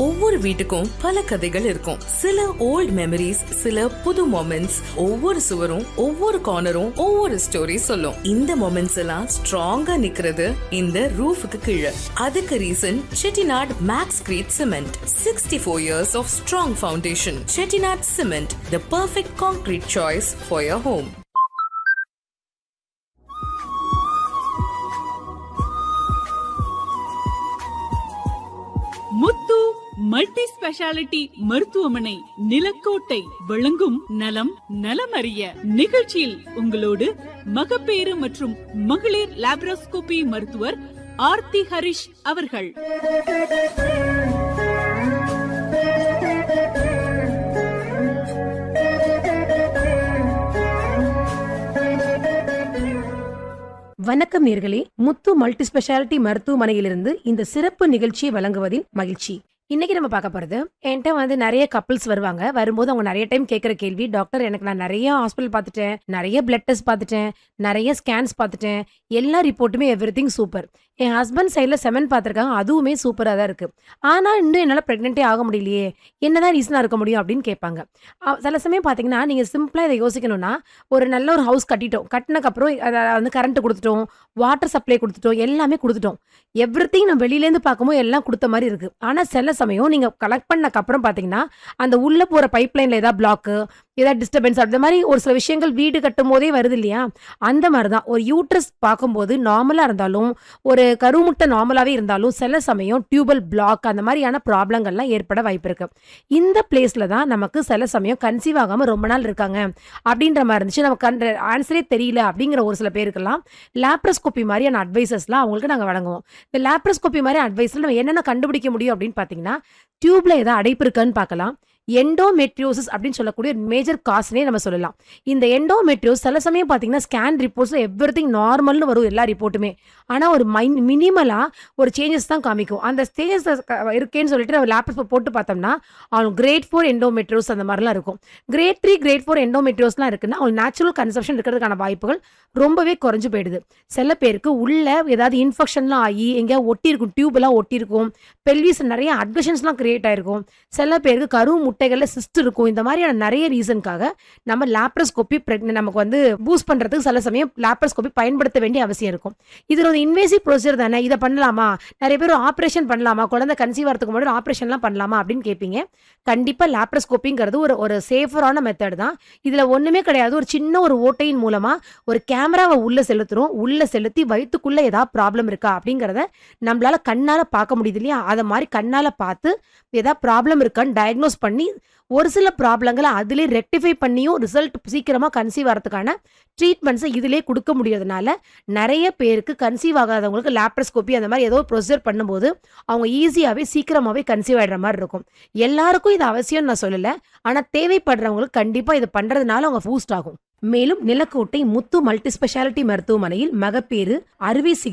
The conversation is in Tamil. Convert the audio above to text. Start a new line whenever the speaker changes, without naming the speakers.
ஒவ்வொரு வீட்டுக்கும் பல கதைகள் இருக்கும் சில ஓல்ட் மெமரிஸ் சில புது மொமெண்ட்ஸ் ஒவ்வொரு சுவரும் ஒவ்வொரு கார்னரும் ஒவ்வொரு ஸ்டோரி சொல்லும் இந்த மொமெண்ட்ஸ் எல்லாம் ஸ்ட்ராங்கா நிக்கிறது இந்த ரூஃபுக்கு கீழே அதுக்கு reason Chettinad Maxcrete cement sixty four years of strong foundation Chettinad cement the perfect concrete choice for your home
Muthu multi speciality மருத்துவமனை நிலக்கோட்டை வழங்கும் நலம் நலமறிய நிகழ்ச்சியில் உங்களோடு மகப்பேறு மற்றும் மகளிர் லாப்ரோஸ்கோபி மருத்துவர் ஆர்த்தி ஹரிஷ் அவர்கள்
வணக்கம் நேர்களே முத்து மல்டி ஸ்பெஷாலிட்டி மருத்துவமனையிலிருந்து இந்த சிறப்பு நிகழ்ச்சியை வழங்குவதில் மகிழ்ச்சி இன்னைக்கு நம்ம பார்க்க போறது என்கிட்ட வந்து நிறைய கப்பிள்ஸ் வருவாங்க வரும்போது அவங்க நிறைய டைம் கேட்குற கேள்வி டாக்டர் எனக்கு நான் நிறைய ஹாஸ்பிட்டல் பார்த்துட்டேன் நிறைய பிளட் டெஸ்ட் பார்த்துட்டேன் நிறைய ஸ்கேன்ஸ் பார்த்துட்டேன் எல்லா ரிப்போர்ட்டுமே எவ்ரி திங் சூப்பர் என் ஹஸ்பண்ட் சைடில் செமன் பார்த்துருக்காங்க அதுவுமே சூப்பராக தான் இருக்கு ஆனால் இன்னும் என்னால் ப்ரெக்னென்ட்டே ஆக முடியலையே என்னதான் ரீசனாக இருக்க முடியும் அப்படின்னு கேட்பாங்க அ- சில சமயம் பார்த்தீங்கன்னா நீங்கள் சிம்பிளாக இதை யோசிக்கணும்னா ஒரு நல்ல ஒரு ஹவுஸ் கட்டிட்டோம் கட்டினக்கப்புறம் அதை வந்து கரண்ட் கொடுத்துட்டோம் வாட்டர் சப்ளை கொடுத்துட்டோம் எல்லாமே கொடுத்துட்டோம் எவ்ரி நம்ம வெளியிலேருந்து பார்க்கும்போது எல்லாம் கொடுத்த மாதிரி இருக்கு ஆனால் சில சமயம் நீங்கள் கலெக்ட் பண்ணக்கப்புறம் பார்த்தீங்கன்னா அந்த உள்ளே போகிற பைப் லைனில் ஏதாவது பிளாக்கு ஏதாவது டிஸ்டர்பன்ஸ் அந்த மாதிரி ஒரு சில விஷயங்கள் வீடு கட்டும் போதே வருது இல்லையா அந்த மாதிரி தான் ஒரு யூட்ரஸ் பார்க்கும்போது நார்மலாக இருந்தாலும் ஒரு கருமுட்டை நார்மலாகவே இருந்தாலும் சில சமயம் டியூபல் பிளாக் அந்த மாதிரியான ப்ராப்ளங்கள்லாம் ஏற்பட வாய்ப்பு இருக்கு இந்த பிளேஸில் தான் நமக்கு சில சமயம் கன்சீவ் ஆகாமல் ரொம்ப நாள் இருக்காங்க அப்படின்ற மாதிரி இருந்துச்சு நமக்கு அந்த ஆன்சரே தெரியல அப்படிங்கிற ஒரு சில பேருக்கெல்லாம் லேப்ரஸ்கோப்பி மாதிரியான அட்வைசஸ்லாம் அவங்களுக்கு நாங்கள் வழங்குவோம் இந்த லேப்ரஸ்கோப்பி மாதிரி அட்வைஸில் நம்ம என்னென்ன கண்டுபிடிக்க முடியும் அப்படின்னு பார்த்தீங்கன்னா டியூப்ல ஏதாவது அடைப்பு இருக்கான்னு பார்க்கலாம் எண்டோமெட்ரியோசிஸ் அப்படின்னு சொல்லக்கூடிய மேஜர் காஸ்னே நம்ம சொல்லலாம் இந்த எண்டோமெட்ரியோஸ் சில சமயம் பார்த்தீங்கன்னா ஸ்கேன் ரிப்போர்ட்ஸில் எவ்ரி திங் நார்மல்னு வரும் எல்லா ரிப்போர்ட்டுமே ஆனால் ஒரு மைன் மினிமலாக ஒரு சேஞ்சஸ் தான் காமிக்கும் அந்த ஸ்டேஜஸ் இருக்கேன்னு சொல்லிட்டு நம்ம லேப்டாப் போட்டு பார்த்தோம்னா அவங்க கிரேட் ஃபோர் எண்டோமெட்ரியோஸ் அந்த மாதிரிலாம் இருக்கும் கிரேட் த்ரீ கிரேட் ஃபோர் எண்டோமெட்ரியோஸ்லாம் இருக்குன்னா அவங்க நேச்சுரல் கன்சப்ஷன் இருக்கிறதுக்கான வாய்ப்புகள் ரொம்பவே குறைஞ்சு போயிடுது சில பேருக்கு உள்ள ஏதாவது இன்ஃபெக்ஷன்லாம் ஆகி எங்கேயாவது ஒட்டியிருக்கும் டியூப்லாம் ஒட்டியிருக்கும் பெல்விஸ் நிறைய அட்கஷன்ஸ்லாம் கிரியேட் ஆயிருக்கும் சில பேருக்கு கரு முட்டைகளில் சிஸ்ட் இருக்கும் இந்த மாதிரியான நிறைய ரீசனுக்காக நம்ம லேப்ரஸ்கோப்பி நமக்கு வந்து பூஸ்ட் பண்ணுறதுக்கு சில சமயம் லேப்ரஸ்கோப்பி பயன்படுத்த வேண்டிய அவசியம் இருக்கும் இது ஒரு இன்வேசிவ் ப்ரொசீஜர் தானே இதை பண்ணலாமா நிறைய பேர் ஆப்ரேஷன் பண்ணலாமா குழந்தை கன்சீவ் ஆகிறதுக்கு முன்னாடி ஆப்ரேஷன்லாம் பண்ணலாமா அப்படின்னு கேட்பீங்க கண்டிப்பாக லேப்ரஸ்கோப்பிங்கிறது ஒரு ஒரு சேஃபரான மெத்தட் தான் இதில் ஒன்றுமே கிடையாது ஒரு சின்ன ஒரு ஓட்டையின் மூலமாக ஒரு கேமராவை உள்ளே செலுத்துறோம் உள்ளே செலுத்தி வயிற்றுக்குள்ளே ஏதாவது ப்ராப்ளம் இருக்கா அப்படிங்கிறத நம்மளால கண்ணால் பார்க்க முடியுது இல்லையா அதை மாதிரி கண்ணால் பார்த்து ஏதாவது ப்ராப்ளம் இருக்கான்னு டயக்னோஸ் பண்ணி ஒரு சில ப்ராப்ளங்களை அதிலே ரெக்டிஃபை பண்ணியும் ரிசல்ட் சீக்கிரமாக கன்சீவ் ஆகிறதுக்கான ட்ரீட்மெண்ட்ஸை இதிலே கொடுக்க முடியாதனால நிறைய பேருக்கு கன்சீவ் ஆகாதவங்களுக்கு லேப்ரஸ்கோப்பி அந்த மாதிரி ஏதோ ப்ரொசீஜர் பண்ணும்போது அவங்க ஈஸியாகவே சீக்கிரமாகவே கன்சீவ் ஆகிடுற மாதிரி இருக்கும் எல்லாருக்கும் இது அவசியம் நான் சொல்லலை ஆனால் தேவைப்படுறவங்களுக்கு கண்டிப்பாக இது பண்ணுறதுனால அவங்க பூஸ்ட் ஆகும் மேலும் நிலக்கோட்டை முத்து மல்டி ஸ்பெஷாலிட்டி மருத்துவமனையில் மகப்பேறு அறுவை சிகிச்சை